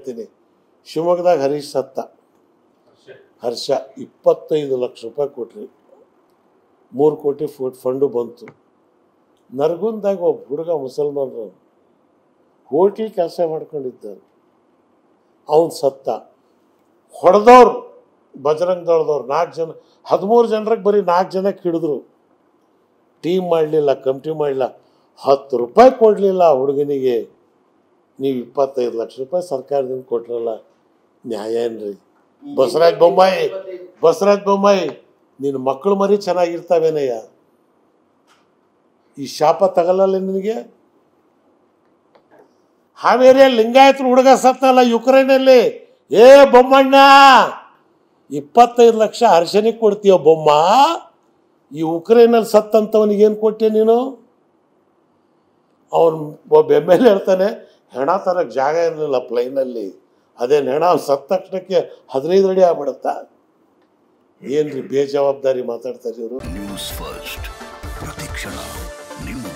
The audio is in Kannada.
ಹೇಳ್ತೀನಿ ಶಿವಮೊಗ್ಗದಾಗ ಹರೀಶ್ ಸತ್ತ ಹರ್ಷ ಇಪ್ಪತ್ತೈದು ಲಕ್ಷ ರೂಪಾಯಿ ಕೊಟ್ರಿ ಮೂರು ಕೋಟಿ ಫುಡ್ ಫಂಡು ಬಂತು ನರಗುಂದಾಗ ಒಬ್ಬ ಹುಡುಗ ಮುಸಲ್ಮಾನರು ಹೋಟ್ಲ್ ಕೆಲಸ ಮಾಡ್ಕೊಂಡಿದ್ದಾನೆ ಅವನು ಸತ್ತ ಹೊಡೆದವ್ರು ಬಜರಂಗ್ ದಳದವ್ರು ನಾಲ್ಕು ಜನ ಹದಿಮೂರು ಜನರಿಗೆ ಬರೀ ನಾಲ್ಕು ಜನಕ್ಕೆ ಹಿಡಿದ್ರು ಟೀಮ್ ಮಾಡಲಿಲ್ಲ ಕಮಿಟಿ ಮಾಡಲಿಲ್ಲ ಹತ್ತು ರೂಪಾಯಿ ಕೊಡಲಿಲ್ಲ ಆ ಹುಡುಗನಿಗೆ ನೀವು ಇಪ್ಪತ್ತೈದು ಲಕ್ಷ ರೂಪಾಯಿ ಸರ್ಕಾರದಿಂದ ಕೊಟ್ರಲ್ಲ ನ್ಯಾಯ ಏನ್ರಿ ಬಸವರಾಜ್ ಬೊಮ್ಮಾಯಿ ಬಸವರಾಜ್ ಬೊಮ್ಮಾಯಿ ನಿನ್ನ ಮಕ್ಕಳು ಮರಿ ಚೆನ್ನಾಗಿರ್ತಾವೇನಯ್ಯ ಈ ಶಾಪ ತಗಲ್ಲಲ್ಲ ನಿನಗೆ ಹಾವೇರಿಯ ಲಿಂಗಾಯತರು ಹುಡುಗ ಸತ್ತಲ್ಲ ಯುಕ್ರೇನಲ್ಲಿ ಏ ಬೊಮ್ಮಣ್ಣ ಇಪ್ಪತ್ತೈದು ಲಕ್ಷ ಹರ್ಷನಿಗೆ ಕೊಡ್ತೀಯ ಬೊಮ್ಮ ಈ ಉಕ್ರೇನಲ್ಲಿ ಸತ್ತಂತವನಿಗೆ ಏನು ಕೊಟ್ಟೆ ನೀನು ಅವನು ಒಬ್ಬ ಎಮ್ ಎಲ್ ಎ ಹೇಳ್ತಾನೆ ಹೆಣ ತರಕ್ಕೆ ಜಾಗ ಇರಲಿಲ್ಲ ಪ್ಲೈನಲ್ಲಿ ಅದೇನು ಹೆಣ ಅವ್ನು ಸತ್ತ ತಕ್ಷಣಕ್ಕೆ ಹದಿನೈದು ಅಡಿ ಆಗ್ಬಿಡುತ್ತಾ ಏನ್ರಿ ಬೇಜವಾಬ್ದಾರಿ ಮಾತಾಡ್ತಾರೆ ಇವರು ನ್ಯೂಸ್ ಫಸ್ಟ್ ಪ್ರತಿಕ್ಷಣ ನಿಮ್ಮ